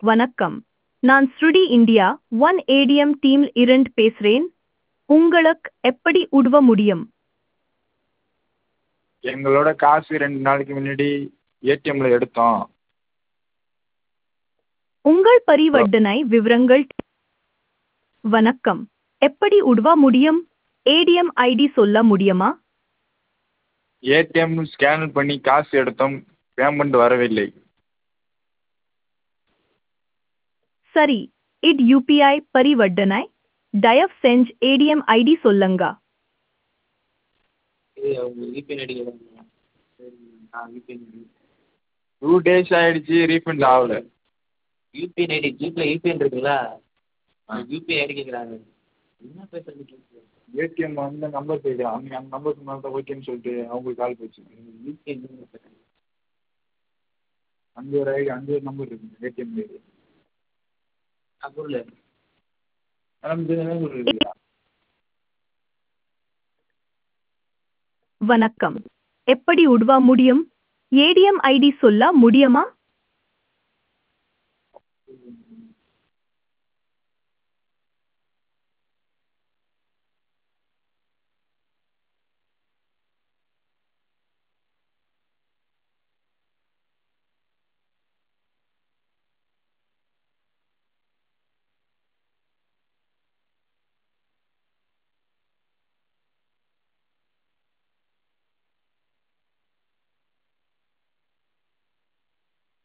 வணக்கம் நான் ஸ்ருடி இந்தியா ஒன் ஏடிஎம் டீம் இரண்டு பேசுறேன் உங்களுக்கு எப்படி உதவ முடியும் எங்களோட காசு ரெண்டு நாளைக்கு முன்னாடி ஏடிஎம்ல எடுத்தோம் உங்கள் பரிவர்த்தனை விவரங்கள் வணக்கம் எப்படி உதவ முடியும் ஏடிஎம் ஐடி சொல்ல முடியுமா ஏடிஎம் ஸ்கேன் பண்ணி காசு எடுத்தோம் பேமெண்ட் வரவில்லை சரி இட் யூபிஐ பரிவர்த்தனை தயவு செஞ்சு ஏடிஎம் ஐடி சொல்லுங்க இது அவங்க யூபிஐ ஐடி கேட்குறாங்க சரி ஆ யூபிஐ ஐடி டூ டேஸ் ஆயிடுச்சு ரீஃபண்ட் ஆகல யூபிஐ ஐடி ஜிபே யூபிஐ இருக்குங்களா யூபிஐ ஐடி கேட்குறாங்க என்ன பேசுறது கேட்குது ஏடிஎம் வந்து நம்பர் கேட்குறான் அவங்க அந்த நம்பர் சொன்னால்தான் தான் ஓகேன்னு சொல்லிட்டு அவங்களுக்கு கால் போச்சு யூபிஐ பேசுகிறேன் அங்கே ஒரு ஐடி அங்கே ஒரு நம்பர் இருக்கு ஏடிஎம் ஐடி அப்புறம் மேடம் இது இருக்குதா வணக்கம் எப்படி உதவ முடியும் ஏடிஎம் ஐடி சொல்ல முடியுமா